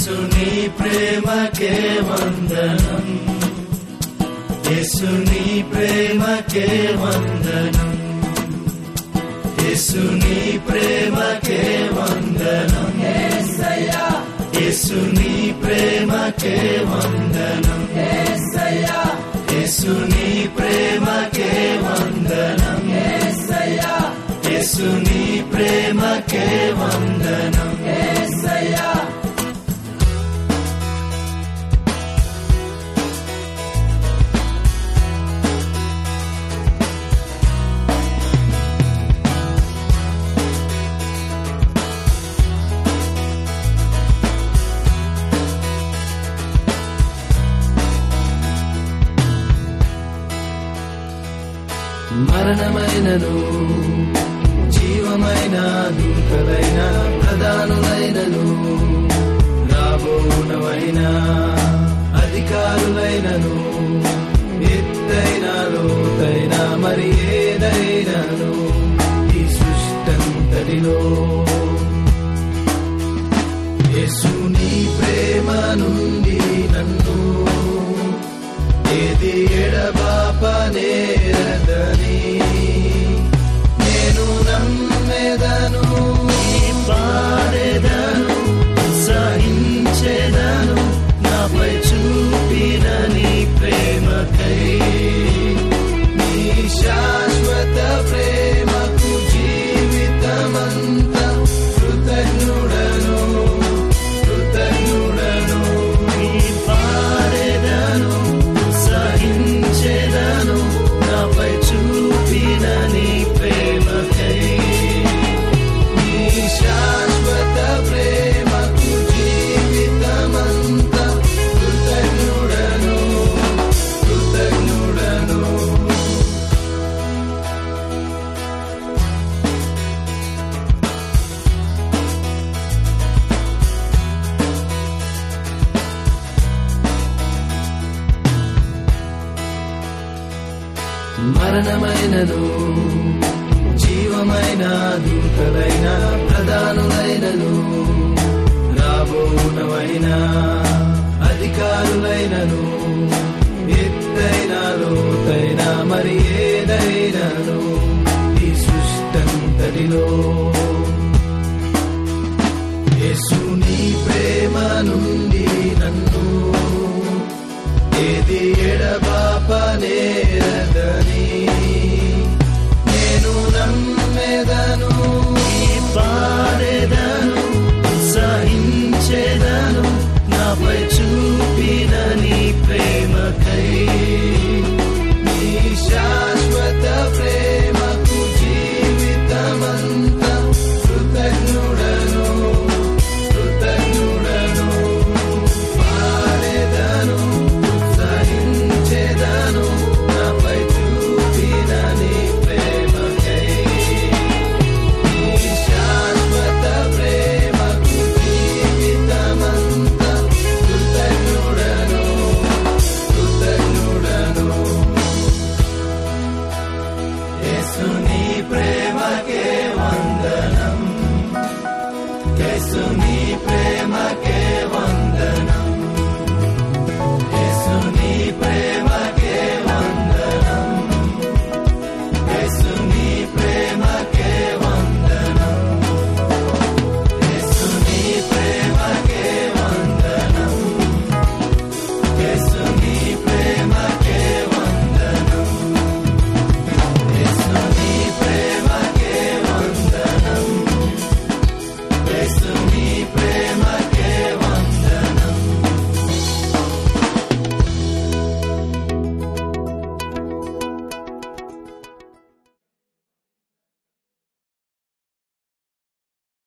యేసుని ప్రేమకే వందనం యేసుని ప్రేమకే వందనం యేసుని ప్రేమకే వందనం యేసుని ప్రేమకే వందనం యేసుని ప్రేమకే వందనం యేసుని ప్రేమకే వందనం మరణమైనను జీవమైన దూతలైన ప్రధానులైనను రాబోనవైన అధికారులైనను ఎత్తైన లోతైన మరి ఏదైనాను ఈ సృష్టంతటిలో యేసుని ప్రేమ నుండి నన్ను ఏది ఎడబాపనేరదని నేను నమ్మెదను పాడేదను సహించేదను నాపై చూపిన నీ ప్రేమకై నీ శాశ్వత ప్రేమకు జీవితమంతా కృతజ్ఞుడను కృతజ్ఞుడను నీ పాడేదను సహించేదను నాపై చూపిన నీ ప్రేమకై నీ శాశ్వత ప్రేమకు జీవితమంతా కృతజ్ఞుడను కృతజ్ఞుడను మరణమైనను జీవమైన దూతలైన ప్రధానులైనను రాబోనవైన అధికారులైనను ఎత్తైన లోతైన మరి ఏదైనాను ఈ సృష్టంతటిలో యేసుని ప్రేమ నుండి నన్ను ఏది ఎడబాపనేరదని నేను నమ్మెదను పాడేదను సహించేదను నాపై చూపిన నీ ప్రేమకై నీ శాశ్వత ప్రేమ